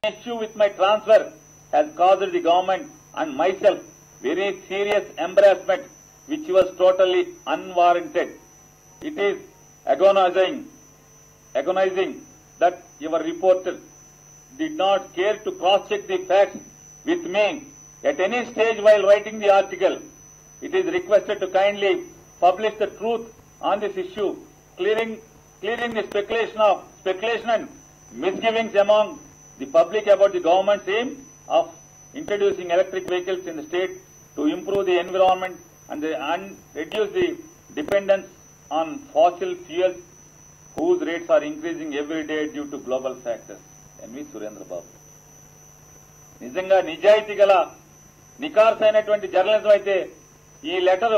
issue with my transfer has caused the government and myself very serious embarrassment which was totally unwarranted. It is agonizing, agonizing that your reporter did not care to cross-check the facts with me at any stage while writing the article. It is requested to kindly publish the truth on this issue, clearing, clearing the speculation of speculation and misgivings among the public about the government's aim of introducing electric vehicles in the state to improve the environment and, the, and reduce the dependence on fossil fuels whose rates are increasing every day due to global factors. NV Surendra Babu నిజంగా నిజాయితీ గల నికార్సైనటువంటి journalism అయితే ఈ letter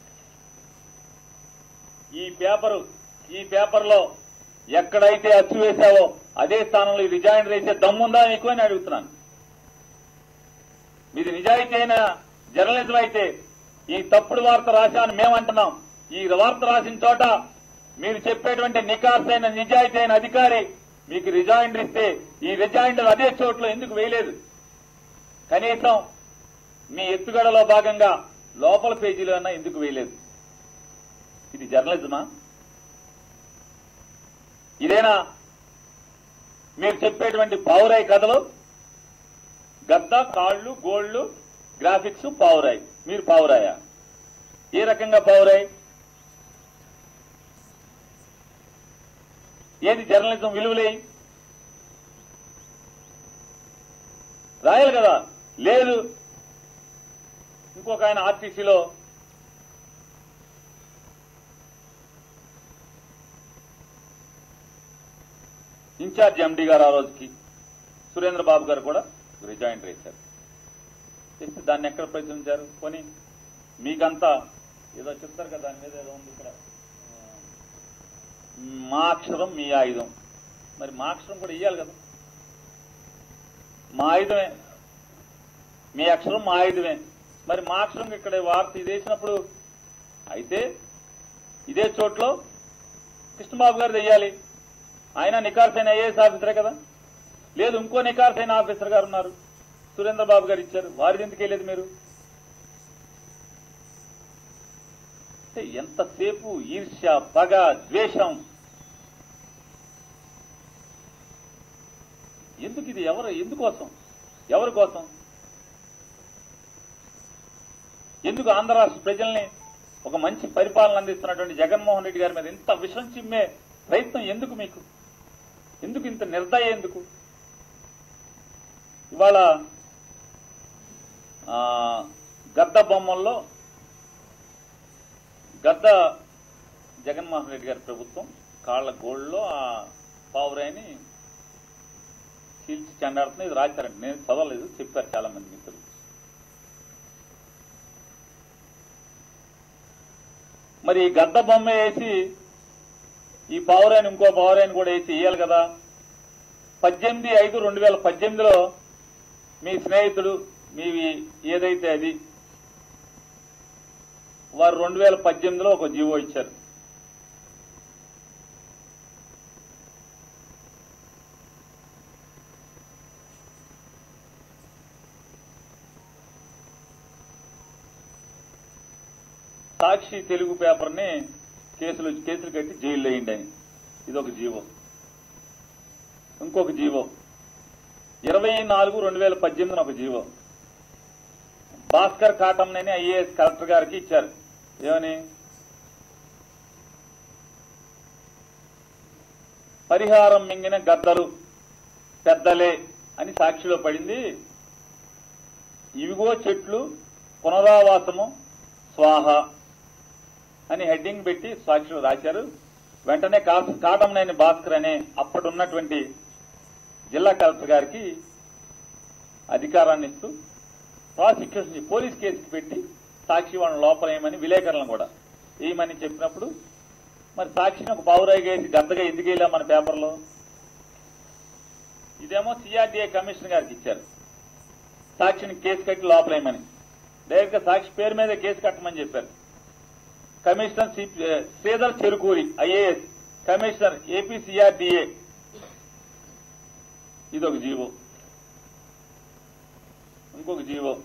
ఈ paper ఈ పేపర్లో ఎక్కడైతే అచ్చు వేశావో అదే స్థానంలో ఈ రిజైన్ వేసే దమ్ముందా మీకు అని అడుగుతున్నాను మీది నిజాయితీ అయిన జర్నలిజం అయితే ఈ తప్పుడు వార్త రాశాను మేమంటున్నాం ఈ వార్త రాసిన చోట మీరు చెప్పేటువంటి నికార్సైన నిజాయితీ అయిన అధికారి మీకు రిజైండర్ ఇస్తే ఈ రిజైండర్ అదే చోట్ల ఎందుకు వేయలేదు కనీసం మీ ఎత్తుగడలో భాగంగా లోపల పేజీలో అన్నా ఎందుకు వేయలేదు ఇది జర్నలిజమా ఇదేనా మీరు చెప్పేటువంటి పావురాయి కథలు గద్ద కాళ్ళు గోళ్లు గ్రాఫిక్స్ పావురాయి మీరు పావురాయా ఏ రకంగా పావురాయి ఏది జర్నలిజం విలువలే రాయాలి కదా లేదు ఇంకొక ఆయన ఆర్టీసీలో ఇన్ఛార్జ్ ఎండీ గారు ఆ రోజుకి సురేంద్ర బాబు గారు కూడా రిజైన్ చేశారు చేస్తే దాన్ని ఎక్కడ ప్రచురించారు కొని మీకంతా ఏదో చెప్తారు కదా దాని మీద ఏదో ఉంది ఇక్కడ ఆ, మా అక్షరం మీ ఆయుధం మరి మా అక్షరం కూడా ఇయ్యాలి కదా మా ఆయుధమే మీ అక్షరం మా ఆయుధమే మరి మా అక్షరం ఇక్కడ వార్త ఇది వేసినప్పుడు అయితే ఇదే చోట్లో కృష్ణబాబు గారు తెయ్యాలి ఆయన నికార్సైన ఐఏఎస్ ఆఫీసరే కదా లేదు ఇంకో నికార్సైన ఆఫీసర్ గారు ఉన్నారు సురేంద్ర బాబు గారు ఇచ్చారు వారిది ఎందుకు వెళ్ళేది మీరు అంటే ఎంతసేపు ఈర్ష్య పగ ద్వేషం ఎందుకు ఇది ఎవరు ఎందుకోసం ఎవరి కోసం ఎందుకు ఆంధ్ర రాష్ట్ర ప్రజల్ని ఒక మంచి పరిపాలన అందిస్తున్నటువంటి జగన్మోహన్ రెడ్డి గారి మీద ఇంత విషం చిమ్మే ప్రయత్నం ఎందుకు మీకు ఎందుకు ఇంత నిర్దయ ఎందుకు ఇవాళ ఆ, గద్ద బొమ్మల్లో గద్ద జగన్మోహన్ రెడ్డి గారి ప్రభుత్వం కాళ్ల గోళ్ళలో ఆ పావురాయిని చీల్చి చెండాడుతుంది ఇది రాశారండి నేను చదవలేదు చెప్పారు చాలా మంది మిత్రులు మరి ఈ గద్ద బొమ్మ వేసి ఈ పావురాయిని ఇంకో పావురాయిని కూడా వేసి ఇయ్యాలి కదా పద్దెనిమిది ఐదు రెండు వేల పద్దెనిమిదిలో మీ స్నేహితుడు మీవి ఏదైతే అది వారు రెండు వేల పద్దెనిమిదిలో ఒక జీవో ఇచ్చారు సాక్షి తెలుగు పేపర్ని కేసులు కేసులు కట్టి జైల్లో వేయండి అని ఇది ఒక జీవో ఇంకొక జీవో ఇరవై నాలుగు రెండు వేల పద్దెనిమిదిన ఒక GO Bhaskar Katamneni IAS collector గారికి ఇచ్చారు ఏమని పరిహారం మింగిన గద్దలు పెద్దలే అని సాక్షిలో పడింది ఇవిగో చెట్లు పునరావాసము స్వాహ అని హెడ్డింగ్ పెట్టి సాక్షిలో రాశారు వెంటనే కా- కాటంనేని భాస్కర్ అనే అప్పుడున్నటువంటి జిల్లా కలెక్టర్ గారికి అధికారాన్ని ఇస్తూ ప్రాసిక్యూషన్ పోలీస్ కేసుకి పెట్టి సాక్షి వాళ్ళని లోపల వేయమని విలేకరులను కూడా వేయమని చెప్పినప్పుడు మరి సాక్షిని ఒక పావురాయి వేసి గద్దగా ఎందుకు వెళ్ళాం మన పేపర్లో ఇదేమో సిఆర్డీఏ కమిషనర్ గారికి ఇచ్చారు సాక్షిని కేసు కట్టి లోపలేయమని డైరెక్ట్ గా సాక్షి పేరు మీద కేసు కట్టమని చెప్పారు commissioner C- Sridhar Cherukuri IAS commissioner AP CRDA ఇది ఒక జీవో ఇంకొక జీవో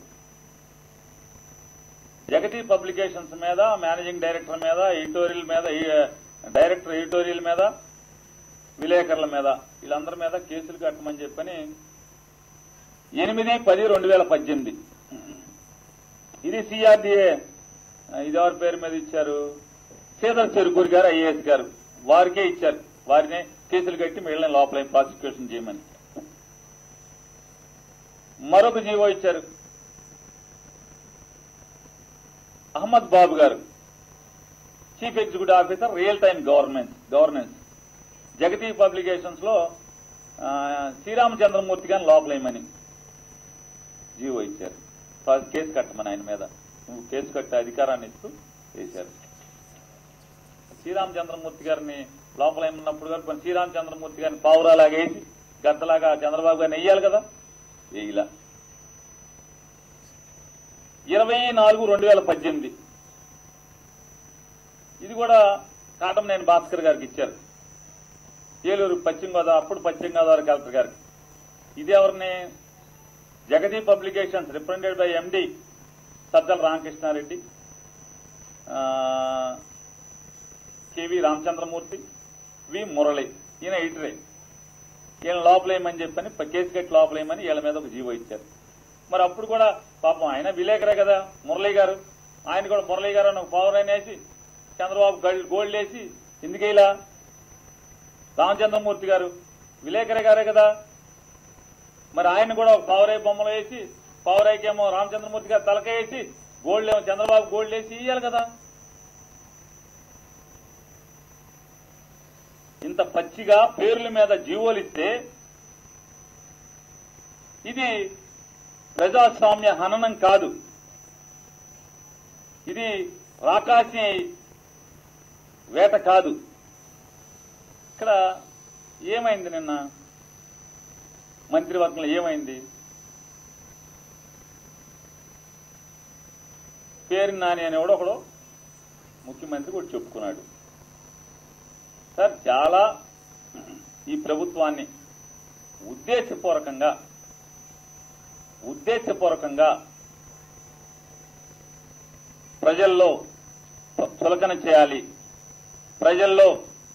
జగతి పబ్లికేషన్స్ మీద మేనేజింగ్ డైరెక్టర్ మీద ఎడిటోరియల్ మీద ఈ- డైరెక్టర్ ఎడిటోరియల్ మీద విలేకరుల మీద వీళ్ళందరి మీద కేసులు కట్టమని చెప్పని ఎనిమిది పది రెండు వేల పద్దెనిమిది ఇది సిఆర్డిఏ ఇది ఎవరి పేరు మీద ఇచ్చారు శ్రీధర్ చెరుకూరి గారు ఐఏఎస్ గారు వారికే ఇచ్చారు వారినే కేసులు కట్టి మిగిలిన లోపల ప్రాసిక్యూషన్ చేయమని మరొక జీవో ఇచ్చారు అహ్మద్ బాబు గారు chief executive officer real time government governance Jagati publications లో ఆ, శ్రీరామచంద్రమూర్తి గారిని లోపలేయమని జీవో ఇచ్చారు ఫస్ట్ కేసు కట్టమని ఆయన మీద నువ్వు కేసు కట్టే అధికారాన్ని ఇస్తూ చేశారు శ్రీరామచంద్రమూర్తి గారిని లోపల ఏమన్నప్పుడు గారు కొన్ని శ్రీరామచంద్రమూర్తి గారిని పావురాలాగా వేసి గద్దలాగా చంద్రబాబు గారిని వేయాలి కదా వేయలా ఇరవై నాలుగు రెండు వేల పద్దెనిమిది ఇది కూడా కాటంనేని భాస్కర్ గారికి ఇచ్చారు ఏలూరు పశ్చిమ గోదావరి అప్పుడు పశ్చిమ గోదావరి కలెక్టర్ గారికి ఇది ఎవరిని Jagati publications represented by MD Sajjala Ramakrishna Reddy ఆ, కెవి రామచంద్రమూర్తి వి మురళి ఈయన ఎడిటరే ఈయన లోపలేయమని చెప్పని ప- కేసు కట్టి లోపలేయమని వీళ్ళ మీద ఒక జీవో ఇచ్చారు మరి అప్పుడు కూడా పాపం ఆయన విలేకరే కదా మురళి గారు ఆయన కూడా మురళి గారు అని ఒక పవర్ ఆయన వేసి చంద్రబాబు గల్- గోల్డ్ వేసి ఎందుకు ఇలా రామచంద్రమూర్తి గారు విలేకరే గారే కదా మరి ఆయన కూడా ఒక పవరై బొమ్మలు వేసి పవరైకేమో రామచంద్రమూర్తి గారు తలక వేసి గోల్డ్ ఏమో చంద్రబాబు గోల్డ్ వేసి ఇయ్యాలి కదా ఇంత పచ్చిగా పేర్ల మీద జీవోలు ఇస్తే ఇది ప్రజాస్వామ్య హననం కాదు ఇది రాకాసి వేట కాదు ఇక్కడ ఏమైంది నిన్న మంత్రివర్గంలో ఏమైంది పేరు నాని అనేవాడు ఒకడు ముఖ్యమంత్రి కూడా చెప్పుకున్నాడు సార్ చాలా ఈ ప్రభుత్వాన్ని ఉద్దేశపూర్వకంగా ఉద్దేశపూర్వకంగా ప్రజల్లో చులకన చేయాలి ప్రజల్లో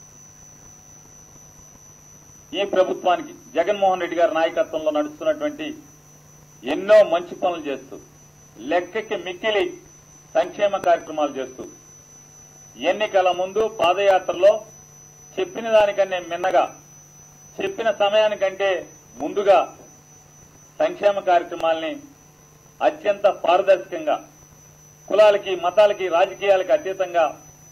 ఈ ప్రభుత్వానికి జగన్మోహన్ రెడ్డి గారి నాయకత్వంలో నడుస్తున్నటువంటి ఎన్నో మంచి పనులు చేస్తూ లెక్కకి మిక్కిలి సంక్షేమ కార్యక్రమాలు చేస్తూ ఎన్నికల ముందు పాదయాత్రలో చెప్పిన దానికన్నా మిన్నగా చెప్పిన సమయానికంటే ముందుగా సంక్షేమ కార్యక్రమాల్ని అత్యంత పారదర్శకంగా కులాలకి మతాలకి రాజకీయాలకి అతీతంగా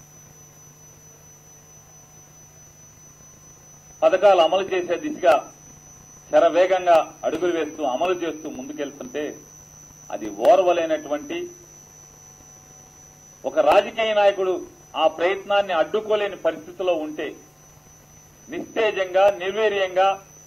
పథకాలు అమలు చేసే దిశగా శరవేగంగా అడుగులు వేస్తూ అమలు చేస్తూ ముందుకెళ్తుంటే అది ఓర్వలేనటువంటి ఒక రాజకీయ నాయకుడు ఆ ప్రయత్నాన్ని అడ్డుకోలేని పరిస్థితిలో ఉంటే నిస్తేజంగా నిర్వీర్యంగా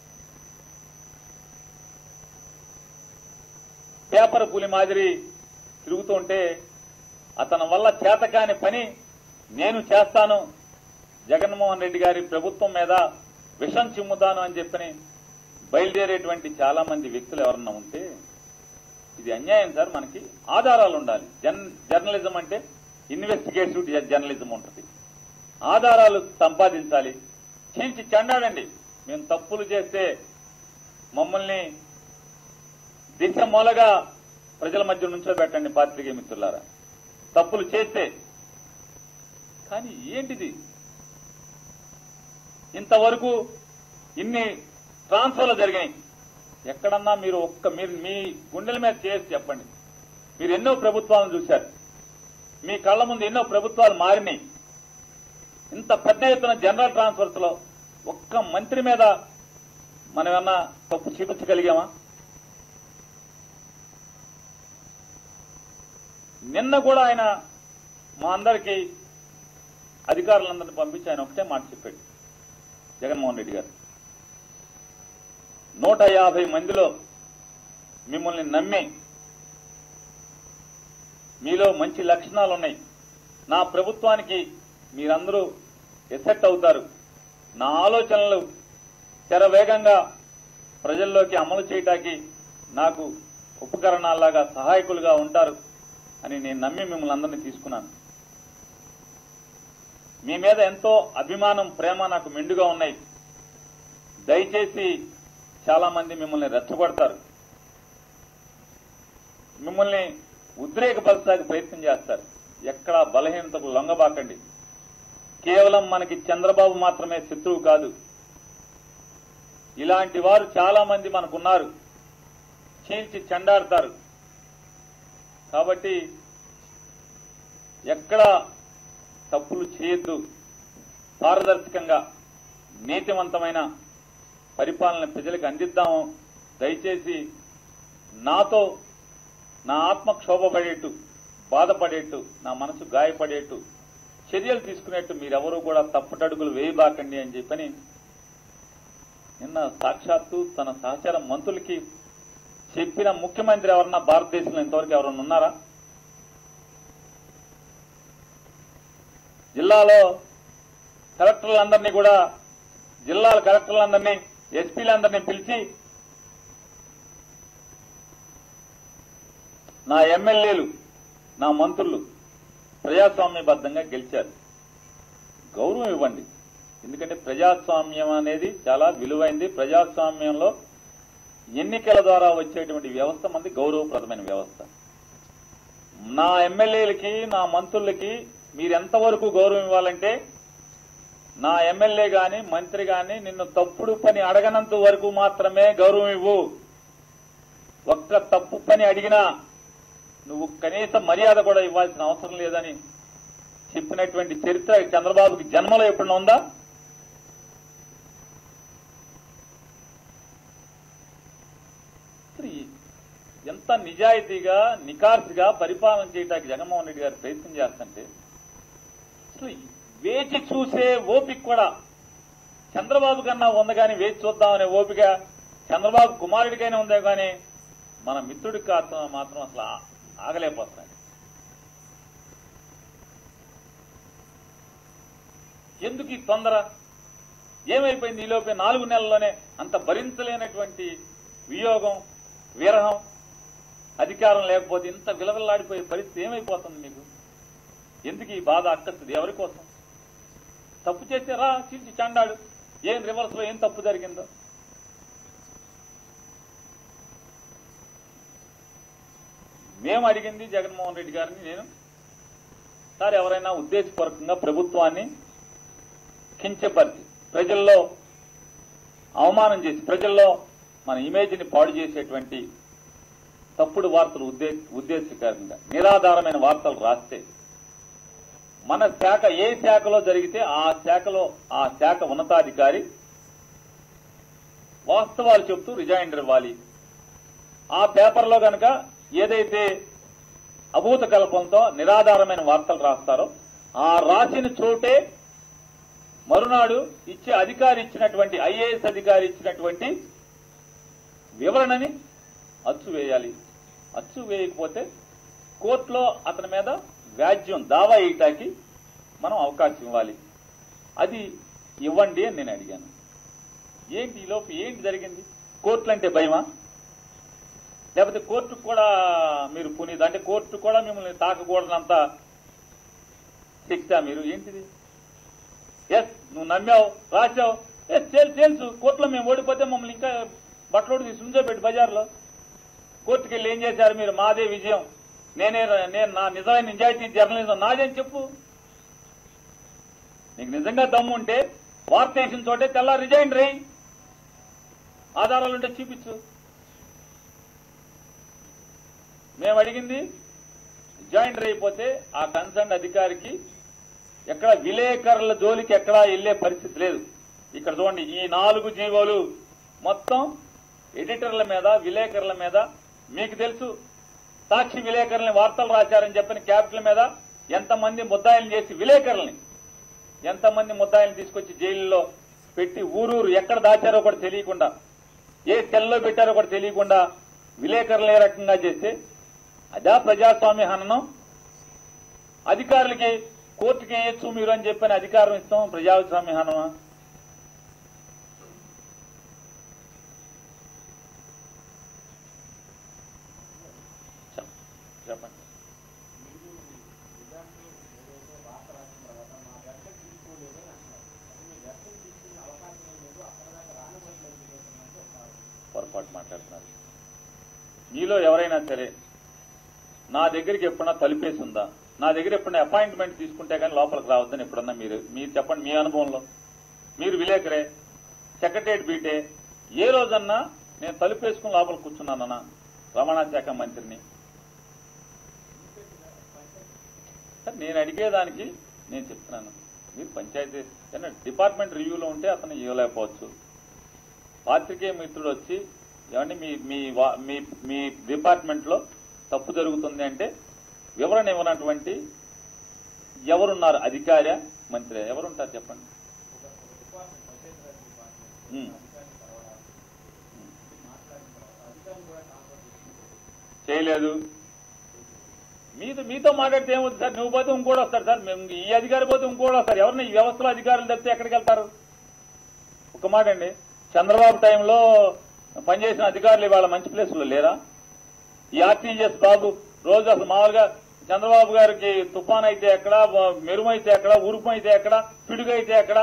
పేపర్ పులి మాదిరి తిరుగుతుంటే అతని వల్ల చేతకాని పని నేను చేస్తాను జగన్మోహన్ రెడ్డి గారి ప్రభుత్వం మీద విషం చిమ్ముతాను అని చెప్పని బయలుదేరేటువంటి చాలా మంది వ్యక్తులు ఎవరన్నా ఉంటే ఇది అన్యాయం సార్ మనకి ఆధారాలు ఉండాలి జన్ జర్నలిజం అంటే ఇన్వెస్టిగేటివ్ జర్నలిజం ఉంటుంది ఆధారాలు సంపాదించాలి చీల్చి చెండాడండి మేము తప్పులు చేస్తే మమ్మల్ని దిశ మూలగా ప్రజల మధ్య నుంచోబెట్టండి పాత్రికే మిత్రులారా తప్పులు చేస్తే కానీ ఏంటిది ఇంతవరకు ఇన్ని ట్రాన్స్ఫర్లు జరిగాయి ఎక్కడన్నా మీరు ఒక్క మీరు మీ గుండెల మీద చేసి చెప్పండి మీరు ఎన్నో ప్రభుత్వాలను చూశారు మీ కళ్ళ ముందు ఎన్నో ప్రభుత్వాలు మారినాయి ఇంత పెద్ద ఎత్తున జనరల్ ట్రాన్స్ఫర్స్ లో ఒక్క మంత్రి మీద మనం ఏమన్నా తప్పు చూపించగలిగామా నిన్న కూడా ఆయన మా అందరికీ అధికారులందరినీ పంపించి ఆయన ఒకటే మాట చెప్పాడు జగన్మోహన్ రెడ్డి గారు నూట యాభై మందిలో మిమ్మల్ని నమ్మి మీలో మంచి లక్షణాలు ఉన్నాయి నా ప్రభుత్వానికి మీరందరూ ఎసెట్ అవుతారు నా ఆలోచనలు శరవేగంగా ప్రజల్లోకి అమలు చేయటానికి నాకు ఉపకరణాల్లాగా సహాయకులుగా ఉంటారు అని నేను నమ్మి మిమ్మల్ని అందరినీ తీసుకున్నాను మీ మీద ఎంతో అభిమానం ప్రేమ నాకు మెండుగా ఉన్నాయి దయచేసి చాలా మంది మిమ్మల్ని రెచ్చగొడతారు మిమ్మల్ని ఉద్రేకపరచడానికి ప్రయత్నం చేస్తారు ఎక్కడా బలహీనతకు లొంగబాకండి కేవలం మనకి చంద్రబాబు మాత్రమే శత్రువు కాదు ఇలాంటి వారు చాలా మంది మనకున్నారు చీల్చి చెండాడతారు కాబట్టి ఎక్కడ తప్పులు చేయొద్దు పారదర్శకంగా నీతివంతమైన పరిపాలన ప్రజలకు అందిద్దాము దయచేసి నాతో నా ఆత్మ క్షోభపడేట్టు బాధపడేట్టు నా మనసు గాయపడేట్టు చర్యలు తీసుకునేట్టు మీరెవరూ కూడా తప్పుటడుగులు వేయబాకండి అని చెప్పని నిన్న సాక్షాత్తు తన సహచర మంత్రులకి చెప్పిన ముఖ్యమంత్రి ఎవరన్నా భారతదేశంలో ఇంతవరకు ఎవరన్నా ఉన్నారా జిల్లాలో కలెక్టర్లందరినీ కూడా జిల్లాల కలెక్టర్లందరినీ ఎస్పీలందరినీ పిలిచి నా ఎమ్మెల్యేలు నా మంత్రులు ప్రజాస్వామ్యబద్ధంగా గెలిచారు గౌరవం ఇవ్వండి ఎందుకంటే ప్రజాస్వామ్యం అనేది చాలా విలువైంది ప్రజాస్వామ్యంలో ఎన్నికల ద్వారా వచ్చేటువంటి వ్యవస్థ మంది గౌరవప్రదమైన వ్యవస్థ నా ఎమ్మెల్యేలకి నా మంత్రులకి మీరెంతవరకు గౌరవం ఇవ్వాలంటే నా ఎమ్మెల్యే గాని మంత్రి గాని నిన్ను తప్పుడు పని అడగనంత వరకు మాత్రమే గౌరవం ఇవ్వు ఒక్క తప్పు పని అడిగినా నువ్వు కనీస మర్యాద కూడా ఇవ్వాల్సిన అవసరం లేదని చెప్పినటువంటి చరిత్ర చంద్రబాబుకి జన్మలో ఎప్పుడైనా ఉందా అసలు ఈ- ఎంత నిజాయితీగా నికార్సిగా పరిపాలన చేయడానికి జగన్మోహన్ రెడ్డి గారు ప్రయత్నం చేస్తుంటే అసలు ఈ వేచి చూసే ఓపిక కూడా చంద్రబాబు కన్నా ఉంది కానీ వేచి చూద్దామనే ఓపిక చంద్రబాబు కుమారుడికైనా ఉందే కానీ మన మిత్రుడికి కాస్త మాత్రం అసలు ఆ- ఆగలేకపోతున్నాడు ఎందుకు ఈ తొందర ఏమైపోయింది ఈ లోపే నాలుగు నెలల్లోనే అంత భరించలేనటువంటి వియోగం విరహం అధికారం లేకపోతే ఇంత విలవిల్లాడిపోయే పరిస్థితి ఏమైపోతుంది మీకు ఎందుకు ఈ బాధ అక్కస్తుంది ఎవరి కోసం తప్పు చేస్తే రా చీల్చి చండాడు ఏం రివర్స్ లో ఏం తప్పు జరిగిందో మేము అడిగింది జగన్మోహన్ రెడ్డి గారిని నేను సార్ ఎవరైనా ఉద్దేశపూర్వకంగా ప్రభుత్వాన్ని కించపరిచి ప్రజల్లో అవమానం చేసి ప్రజల్లో మన ఇమేజ్ని పాడు చేసేటువంటి తప్పుడు వార్తలు ఉద్దే ఉద్దేశకరంగా నిరాధారమైన వార్తలు రాస్తే మన శాఖ ఏ శాఖలో జరిగితే ఆ శాఖలో ఆ శాఖ ఉన్నతాధికారి వాస్తవాలు చెప్తూ రిజైండర్ ఇవ్వాలి ఆ పేపర్లో గనక ఏదైతే అభూత కల్పంతో నిరాధారమైన వార్తలు రాస్తారో ఆ రాసిన చోటే మరునాడు ఇచ్చే అధికారి ఇచ్చినటువంటి ఐఏఎస్ అధికారి ఇచ్చినటువంటి వివరణని అచ్చు వేయాలి అచ్చు వేయకపోతే కోర్టులో అతని మీద వ్యాజ్యం దావా వేయటానికి మనం అవకాశం ఇవ్వాలి అది ఇవ్వండి అని నేను అడిగాను ఏంటి ఈ లోపు ఏంటి జరిగింది కోర్టులు అంటే భయమా లేకపోతే కోర్టుకు కూడా మీరు పునీది అంటే కోర్టు కూడా మిమ్మల్ని తాకకూడదంత శిక్ష మీరు ఏంటిది ఎస్ నువ్వు నమ్మావు రాశావు ఎస్ తెలుసు తెలుసు కోర్టులో మేము ఓడిపోతే మమ్మల్ని ఇంకా బట్టలోడు తీసి ఉంచోబెట్టి బజార్లో కోర్టుకి వెళ్ళి ఏం చేశారు మీరు మాదే విజయం నేనే నేను నా నిజమైన నిజాయితీ జర్నలిజం నాదేని చెప్పు నీకు నిజంగా దమ్ము ఉంటే వార్త వేసిన చోటే తెల్లా రిజైన్ రేయి ఆధారాలుంటే చూపించు మేము అడిగింది జాయింట్ అయిపోతే ఆ కన్సర్న్ అధికారికి ఎక్కడ విలేకరుల జోలికి ఎక్కడా వెళ్లే పరిస్థితి లేదు ఇక్కడ చూడండి ఈ నాలుగు జీవోలు మొత్తం ఎడిటర్ల మీద విలేకరుల మీద మీకు తెలుసు సాక్షి విలేకరులని వార్తలు రాశారని చెప్పిన క్యాపిటల్ మీద ఎంతమంది ముద్దాయిలు చేసి విలేకరుల్ని ఎంతమంది ముద్దాయిలు తీసుకొచ్చి జైల్లో పెట్టి ఊరూరు ఎక్కడ దాచారో కూడా తెలియకుండా ఏ సెల్లో పెట్టారో కూడా తెలియకుండా విలేకరులు ఏ రకంగా చేస్తే అదా ప్రజాస్వామ్య హననం అధికారులకి కోర్టుకి వేయచ్చు మీరు అని చెప్పిన అధికారం ఇస్తాం ప్రజాస్వామ్య హనమా చెప్పండి పొరపాటు మాట్లాడుతున్నారు మీలో ఎవరైనా సరే నా దగ్గరికి ఎప్పుడన్నా తలిపేసి ఉందా నా దగ్గర ఎప్పుడన్నా అపాయింట్మెంట్ తీసుకుంటే కానీ లోపలికి రావద్దని ఎప్పుడన్నా మీరు మీరు చెప్పండి మీ అనుభవంలో మీరు విలేకరే సెక్రటరియట్ బీటే ఏ రోజన్నా నేను తలుపేసుకుని లోపల కూర్చున్నానన్నా రవాణా శాఖ మంత్రిని సార్ నేను అడిగేదానికి నేను చెప్తున్నాను మీరు పంచాయతీ ఏదైనా డిపార్ట్మెంట్ రివ్యూలో ఉంటే అతను ఇవ్వలేకపోవచ్చు పాత్రికేయ మిత్రుడు వచ్చి ఏమంటే మీ మీ వా- మీ మీ డిపార్ట్మెంట్ లో తప్పు జరుగుతుంది అంటే వివరణ ఇవ్వనటువంటి ఎవరున్నారు అధికార మంత్రి ఎవరుంటారు చెప్పండి ఉమ్. చేయలేదు మీతో మీతో మాట్లాడితే ఏమవుతుంది సార్ నువ్వు పోతే ఇంకోటి వస్తాడు సార్ మేము ఈ అధికారి పోతే ఇంకోటి వస్తారు ఎవరిని ఈ వ్యవస్థలో అధికారులు తప్పితే ఎక్కడికి వెళ్తారు ఒక మాట అండి చంద్రబాబు టైంలో పనిచేసిన అధికారులు ఇవాళ మంచి ప్లేసుల్లో లేరా ఈ ఆర్టీజీఎస్ బాబు రోజు అసలు మామూలుగా చంద్రబాబు గారికి తుఫాన్ అయితే ఎక్కడ మెరుము అయితే ఎక్కడ ఉరుపు అయితే ఎక్కడ పిడుగు అయితే ఎక్కడ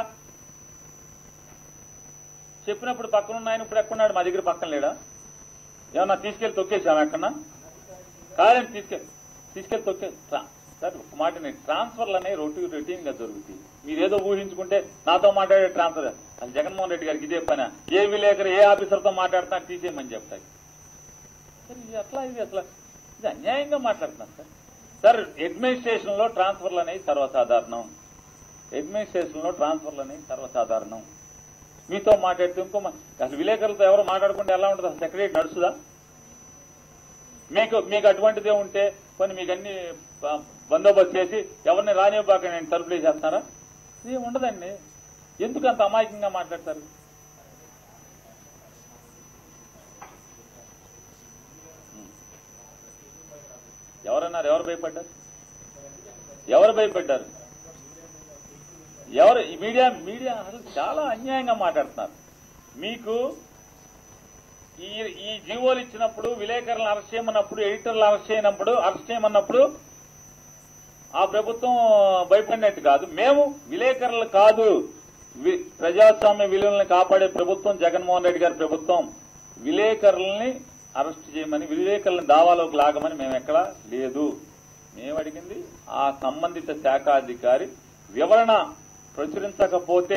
చెప్పినప్పుడు పక్కన ఉన్నాయని ఇప్పుడు ఎక్కడున్నాడు మా దగ్గర పక్కన లేడా ఏమన్నా తీసుకెళ్లి తొక్కేసాము ఎక్కడన్నా కాదని తీసుకెళ్ళి తీసుకెళ్లి తొక్కే ట్రా- సార్ ఒక మాట ట్రాన్స్ఫర్లు అనేవి రొటీ రొటీన్ గా జరుగుతాయి మీరేదో ఊహించుకుంటే నాతో మాట్లాడే ట్రాన్స్ఫర్ అసలు జగన్మోహన్ రెడ్డి గారికి ఇదే పని ఏ విలేకరు ఏ ఆఫీసర్తో మాట్లాడుతున్నా తీసేయమని చెప్తాయి సార్ ఇది అట్లా ఇది అట్లా ఇది అన్యాయంగా మాట్లాడుతున్నాను సార్ సార్ అడ్మినిస్ట్రేషన్ లో ట్రాన్స్ఫర్లు అనేవి సర్వసాధారణం అడ్మినిస్ట్రేషన్ లో ట్రాన్స్ఫర్లు అనేవి సర్వసాధారణం మీతో మాట్లాడితే ఇంకో మా- అసలు విలేకరులతో ఎవరు మాట్లాడుకుంటే ఎలా ఉంటుంది అసలు సెక్రటరీ నడుస్తుందా మీకు మీకు అటువంటిదే ఉంటే కొన్ని మీకు అన్ని బ- బందోబస్తు చేసి ఎవరిని రానివ్వబాక నేను తలుపులు వేసేస్తారా ఇది ఉండదండి ఎందుకు అంత అమాయకంగా మాట్లాడతారు ఎవరన్నారు ఎవరు భయపడ్డారు ఎవరు భయపడ్డారు ఎవరు ఈ మీడియా మీడియా అసలు చాలా అన్యాయంగా మాట్లాడుతున్నారు మీకు ఈ ఈ జీవోలు ఇచ్చినప్పుడు విలేకరులను అరెస్ట్ చేయమన్నప్పుడు ఎడిటర్లు అరెస్ట్ చేయనప్పుడు అరెస్ట్ చేయమన్నప్పుడు ఆ ప్రభుత్వం భయపడినట్టు కాదు మేము విలేకరులు కాదు వి- ప్రజాస్వామ్య విలువలను కాపాడే ప్రభుత్వం జగన్మోహన్ రెడ్డి గారి ప్రభుత్వం విలేకరుల్ని అరెస్ట్ చేయమని విలేకరులను దావాలోకి లాగమని మేము ఎక్కడా లేదు మేము అడిగింది ఆ సంబంధిత శాఖాధికారి వివరణ ప్రచురించకపోతే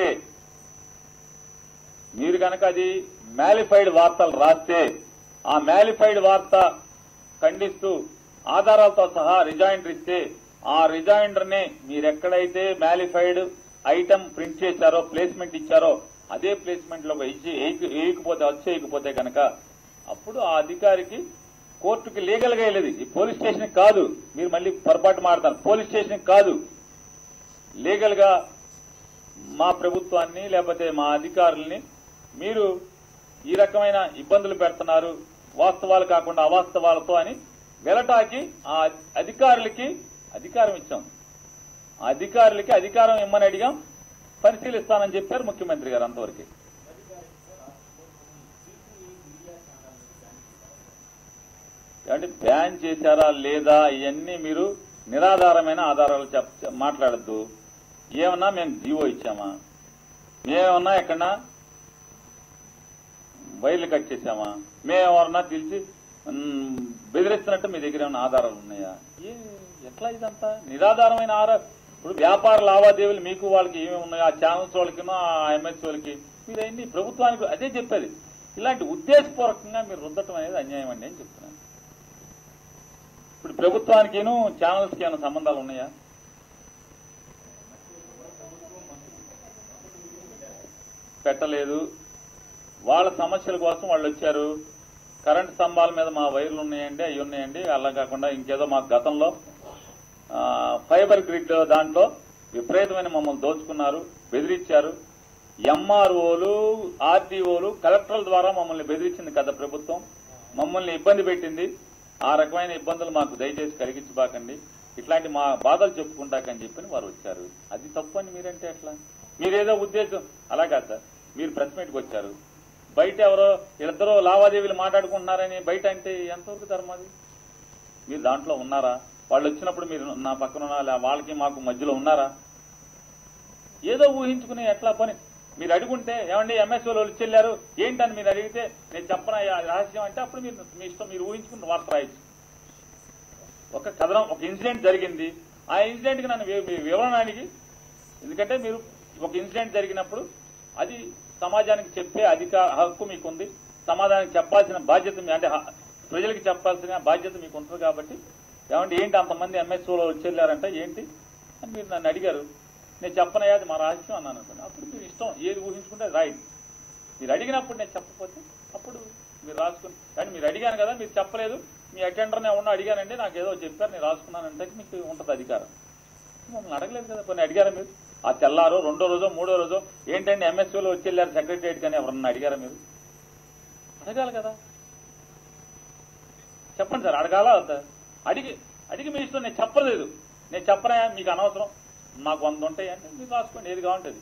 మీరు కనుక అది మ్యాలిఫైడ్ వార్తలు రాస్తే ఆ మ్యాలిఫైడ్ వార్త ఖండిస్తూ ఆధారాలతో సహా రిజైండర్ ఇస్తే ఆ రిజైండర్ ని మీరెక్కడైతే మ్యాలిఫైడ్ ఐటమ్ ప్రింట్ చేశారో ప్లేస్మెంట్ ఇచ్చారో అదే ప్లేస్మెంట్ లో ఇచ్చి వేయక- వేయకపోతే వచ్చేయకపోతే కనుక అప్పుడు ఆ అధికారికి కోర్టుకి లీగల్ గా వెళ్ళేది ఈ పోలీస్ స్టేషన్ కాదు మీరు మళ్ళీ పొరపాటు మాడతారు పోలీస్ స్టేషన్ కాదు లీగల్ గా మా ప్రభుత్వాన్ని లేకపోతే మా అధికారుల్ని మీరు ఈ రకమైన ఇబ్బందులు పెడుతున్నారు వాస్తవాలు కాకుండా అవాస్తవాలతో అని వెలటాకి ఆ అధికారులకి అధికారం ఇచ్చాం ఆ అధికారులకి అధికారం ఇమ్మని అడిగాం పరిశీలిస్తానని చెప్పారు ముఖ్యమంత్రి గారు అంతవరకు ఏమంటే బ్యాన్ చేశారా లేదా ఇవన్నీ మీరు నిరాధారమైన ఆధారాలు చెప్ మాట్లాడద్దు ఏమన్నా మేము జీవో ఇచ్చామా మేమన్నా ఎక్కడన్నా వైర్లు కట్ చేశామా మేమెవరన్నా పిలిచి మ్, బెదిరిస్తున్నట్టు మీ దగ్గర ఏమైనా ఆధారాలు ఉన్నాయా ఏ ఎట్లా ఇదంతా నిరాధారమైన ఆరా ఇప్పుడు వ్యాపార లావాదేవీలు మీకు వాళ్ళకి ఏమేమి ఉన్నాయో ఆ ఛానల్స్ వాళ్ళకి ఆ ఎంఎస్ వాళ్ళకి మీరు అన్ని ప్రభుత్వానికి అదే చెప్పేది ఇలాంటి ఉద్దేశపూర్వకంగా మీరు రుద్దటం అనేది అన్యాయం అండి అని చెప్తున్నాను ఇప్పుడు ప్రభుత్వానికిను ఛానల్స్కి ఏమైనా సంబంధాలు ఉన్నాయా పెట్టలేదు వాళ్ళ సమస్యల కోసం వాళ్ళు వచ్చారు కరెంట్ స్తంభాల మీద మా వైర్లు ఉన్నాయండి అవి ఉన్నాయండి అలా కాకుండా ఇంకేదో మా గతంలో ఆ, ఫైబర్ గ్రిడ్ దాంట్లో విపరీతమైన మమ్మల్ని దోచుకున్నారు బెదిరించారు ఎంఆర్ఓలు ఆర్డీఓలు కలెక్టర్ల ద్వారా మమ్మల్ని బెదిరించింది కదా ప్రభుత్వం మమ్మల్ని ఇబ్బంది పెట్టింది ఆ రకమైన ఇబ్బందులు మాకు దయచేసి కలిగించబాకండి ఇట్లాంటి మా బాధలు చెప్పుకుంటాకని చెప్పి వారు వచ్చారు అది తప్పు అని మీరంటే ఎట్లా మీరేదో ఉద్దేశం అలా కాదు సార్ మీరు ప్రెస్ మీట్కి వచ్చారు బయట ఎవరో వీళ్ళిద్దరూ లావాదేవీలు మాట్లాడుకుంటున్నారని బయట అంటే ఎంతవరకు ధర్మది మీరు దాంట్లో ఉన్నారా వాళ్ళు వచ్చినప్పుడు మీరు నా పక్కన ఉన్నారా వాళ్ళకి మాకు మధ్యలో ఉన్నారా ఏదో ఊహించుకుని ఎట్లా పని మీరు అడుగుంటే ఏమండి ఎంఎస్ వాళ్ళు వచ్చి వెళ్ళారు ఏంటని మీరు అడిగితే నేను చెప్పనా ఈ రహస్యం అంటే అప్పుడు మీరు మీ ఇష్టం మీరు ఊహించుకుని వార్త రాయొచ్చు ఒక కథనం ఒక ఇన్సిడెంట్ జరిగింది ఆ ఇన్సిడెంట్ కి నన్ను వి- వి- వివరణ అడిగి ఎందుకంటే మీరు ఒక ఇన్సిడెంట్ జరిగినప్పుడు అది సమాజానికి చెప్పే అధికార హక్కు మీకు ఉంది సమాజానికి చెప్పాల్సిన బాధ్యత మీ- అంటే హ- ప్రజలకు చెప్పాల్సిన బాధ్యత మీకు ఉంటుంది కాబట్టి ఏమంటే ఏంటి అంతమంది ఎంఎస్ఓలో వచ్చేళ్ళారంటే ఏంటి అని మీరు నన్ను అడిగారు నేను చెప్పనయ్యా అది మా రహస్యం అన్నాను అనుకోండి అప్పుడు మీరు ఇష్టం ఏది ఊహించుకుంటే అది రాయండి మీరు అడిగినప్పుడు నేను చెప్పకపోతే అప్పుడు మీరు రాసుకుని కానీ మీరు అడిగాను కదా మీరు చెప్పలేదు మీ అటెండర్ని ఎవరన్నా అడిగానండి నాకు ఏదో చెప్పారు నేను రాసుకున్నానంటే మీకు ఉంటుంది అధికారం మమ్మల్ని అడగలేదు కదా కొన్ని అడిగారా మీరు ఆ తెల్లారో రెండో రోజో మూడో రోజో ఏంటండి ఎంఎస్సీలో వచ్చి వెళ్ళారు సెక్రటరియట్ కానీ ఎవరన్నా అడిగారా మీరు అడగాలి కదా చెప్పండి సార్ అడగాల వద్దా? అడిగి అడిగి మీ ఇష్టం నేను చెప్పలేదు నేను చెప్పనా మీకు అనవసరం మాకు వంద ఉంటాయి అంటే మీరు రాసుకోండి ఏది కావాలంటే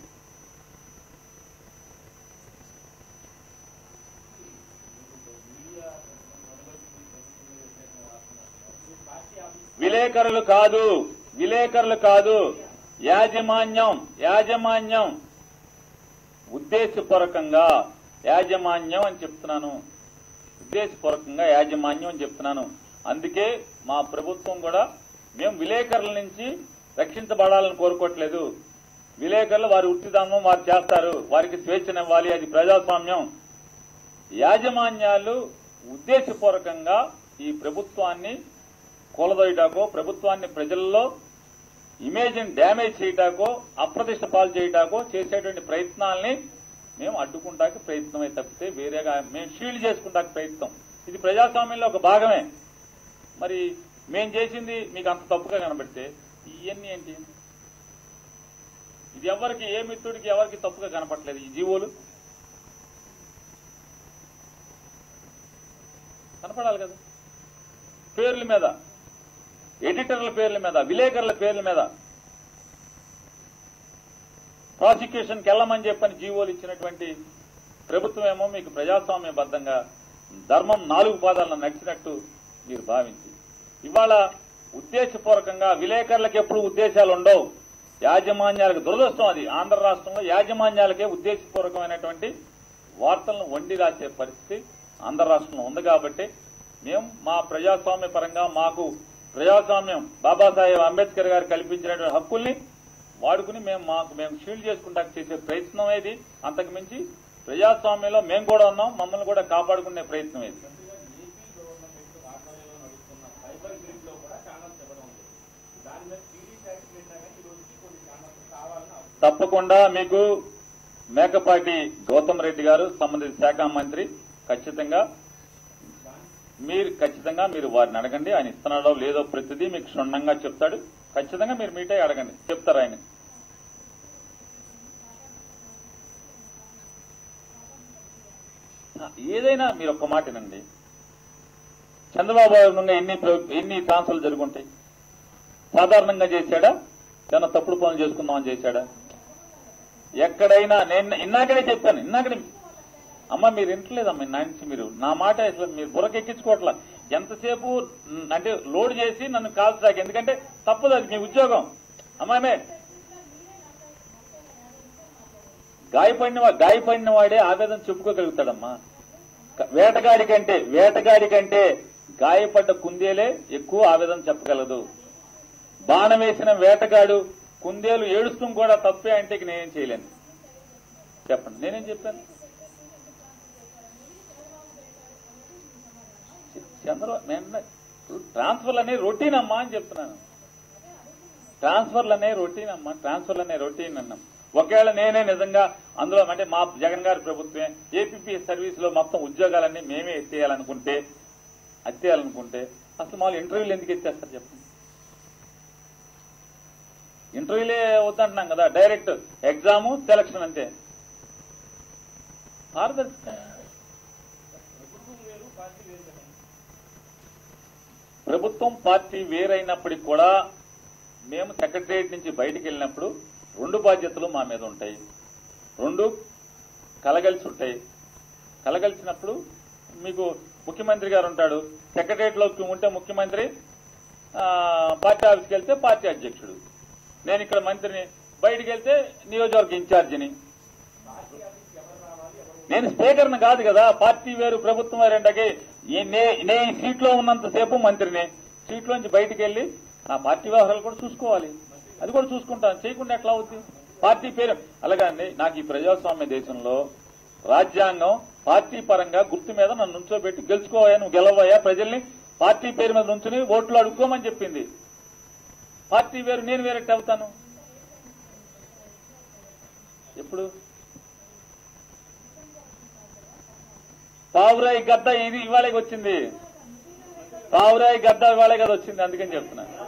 విలేకరులు కాదు విలేకరులు కాదు యాజమాన్యం యాజమాన్యం ఉద్దేశపూర్వకంగా యాజమాన్యం అని చెప్తున్నాను ఉద్దేశపూర్వకంగా యాజమాన్యం అని చెప్తున్నాను అందుకే మా ప్రభుత్వం కూడా మేము విలేకరుల నుంచి రక్షించబడాలని కోరుకోవట్లేదు విలేకరులు వారి వృత్తిదామం వారు చేస్తారు వారికి స్వేచ్ఛనివ్వాలి అది ప్రజాస్వామ్యం యాజమాన్యాలు ఉద్దేశపూర్వకంగా ఈ ప్రభుత్వాన్ని కూలదోయటాకో ప్రభుత్వాన్ని ప్రజల్లో ఇమేజ్ని డ్యామేజ్ చేయటాకో అప్రతిష్ట పాలు చేయటాకో చేసేటువంటి ప్రయత్నాల్ని మేము అడ్డుకుంటానికి ప్రయత్నమే తప్పితే వేరేగా మేము షీల్డ్ చేసుకుంటానికి ప్రయత్నం ఇది ప్రజాస్వామ్యంలో ఒక భాగమే మరి మేం చేసింది మీకు అంత తప్పుగా కనబడితే ఇవన్నీ ఏంటి ఇది ఎవరికి ఏ మిత్రుడికి ఎవరికి తప్పుగా కనపట్లేదు ఈ జీవోలు కనపడాలి కదా పేర్ల మీద ఎడిటర్ల పేర్ల మీద విలేకరుల పేర్ల మీద ప్రాసిక్యూషన్కి వెళ్ళమని చెప్పని జీవోలు ఇచ్చినటువంటి ప్రభుత్వం ఏమో మీకు ప్రజాస్వామ్యబద్ధంగా ధర్మం నాలుగు పాదాలను నడిచినట్టు మీరు భావించి ఇవాళ ఉద్దేశపూర్వకంగా విలేకరులకు ఎప్పుడు ఉద్దేశాలు ఉండవు యాజమాన్యాలకు దురదృష్టం అది ఆంధ్ర రాష్ట్రంలో యాజమాన్యాలకే ఉద్దేశపూర్వకమైనటువంటి వార్తలను వండి రాసే పరిస్థితి ఆంధ్ర రాష్ట్రంలో ఉంది కాబట్టి మేము మా ప్రజాస్వామ్య పరంగా మాకు ప్రజాస్వామ్యం బాబాసాహెబ్ అంబేద్కర్ గారు కల్పించినటువంటి హక్కుల్ని వాడుకుని మేము మాకు మేము షీల్డ్ చేసుకుంటా చేసే ప్రయత్నం ఏది అంతకు మించి ప్రజాస్వామ్యంలో మేము కూడా ఉన్నాం మమ్మల్ని కూడా కాపాడుకునే ప్రయత్నం ఏది తప్పకుండా మీకు మేకపాటి గౌతమ్ రెడ్డి గారు సంబంధిత శాఖ మంత్రి ఖచ్చితంగా మీరు ఖచ్చితంగా మీరు వారిని అడగండి ఆయన ఇస్తున్నాడో లేదో ప్రతిదీ మీకు క్షుణ్ణంగా చెప్తాడు ఖచ్చితంగా మీరు మీట్ అయ్యి అడగండి చెప్తారు ఆయన ఏదైనా మీరు ఒక్క మాట వినండి చంద్రబాబు నుండి ఎన్ని ప్ర- ఎన్ని ట్రాన్స్ఫర్లు జరుగుంటాయి సాధారణంగా చేశాడా ఏమన్నా తప్పుడు పనులు చేసుకుందామని చేశాడా ఎక్కడైనా నేను ఇన్నాకనే చెప్పాను ఇన్నాకనే అమ్మ మీరు వింటలేదమ్మా నా నుంచి మీరు నా మాట అసలు మీరు బుర్రకెక్కించుకోవట్లా ఎంతసేపు మ్, అంటే లోడ్ చేసి నన్ను కాల్చడానికి ఎందుకంటే తప్పదు అది మీ ఉద్యోగం అమ్మాయిమే గాయపడిన వా- గాయపడిన వాడే ఆవేదన చెప్పుకోగలుగుతాడమ్మా క- వేటగాడి కంటే వేటగాడి కంటే గాయపడ్డ కుందేలే ఎక్కువ ఆవేదన చెప్పగలదు బాణం వేసిన వేటగాడు కుందేలు ఏడుస్తూ కూడా తప్పే అంటే ఇక నేనేం చేయలేను చెప్పండి నేనేం చెప్పాను చంద్రబాబు నేను ట్రాన్స్ఫర్లు అనే రొటీన్ అమ్మా అని చెప్తున్నాను ట్రాన్స్ఫర్లు అనే రొటీన్ అమ్మా ట్రాన్స్ఫర్లు అనే రొటీన్ అన్నాం ఒకవేళ నేనే నిజంగా అందులో అంటే మా జగన్ గారి ప్రభుత్వమే ఏపీపీ సర్వీస్ లో మొత్తం ఉద్యోగాలన్నీ మేమే ఎత్తేయాలనుకుంటే ఎత్తేయాలనుకుంటే అసలు మామూలు ఇంటర్వ్యూలు ఎందుకు ఎత్తేస్తారు చెప్పండి ఇంటర్వ్యూలే వద్దంటున్నాం కదా డైరెక్ట్ ఎగ్జాము సెలక్షన్ అంతే పారదర్శక ప్రభుత్వం పార్టీ వేరైనప్పటికి కూడా మేము సెక్రటరియట్ నుంచి బయటికి వెళ్ళినప్పుడు రెండు బాధ్యతలు మా మీద ఉంటాయి రెండు కలగలిసి ఉంటాయి కలగలిసినప్పుడు మీకు ముఖ్యమంత్రి గారు ఉంటాడు సెక్రటరియట్ లోకి ఉంటే ముఖ్యమంత్రి ఆ, పార్టీ ఆఫీస్కి వెళ్తే పార్టీ అధ్యక్షుడు నేను ఇక్కడ మంత్రిని బయటికి వెళ్తే నియోజకవర్గ ఇన్ఛార్జిని నేను స్పీకర్ని కాదు కదా పార్టీ వేరు ప్రభుత్వం వేరు అంటే నేను ఈ సీట్లో ఉన్నంత సేపు మంత్రిని సీట్లోంచి బయటికి వెళ్లి నా పార్టీ వ్యవహారాలు కూడా చూసుకోవాలి అది కూడా చూసుకుంటాను చేయకుండా ఎట్లా అవుద్ది పార్టీ పేరు అలాగండి నాకు ఈ ప్రజాస్వామ్య దేశంలో రాజ్యాంగం పార్టీ పరంగా గుర్తు మీద నన్ను నుంచోబెట్టి గెలుచుకోవా నువ్వు గెలవయ్యా ప్రజల్ని పార్టీ పేరు మీద నుంచుని ఓట్లు అడుక్కోమని చెప్పింది పార్టీ వేరు నేను వేరెట్ అవుతాను ఎప్పుడు పావురాయి గద్ద ఇది ఇవాళకి వచ్చింది పావురాయి గద్ద ఇవాళే కదా వచ్చింది అందుకని చెప్తున్నా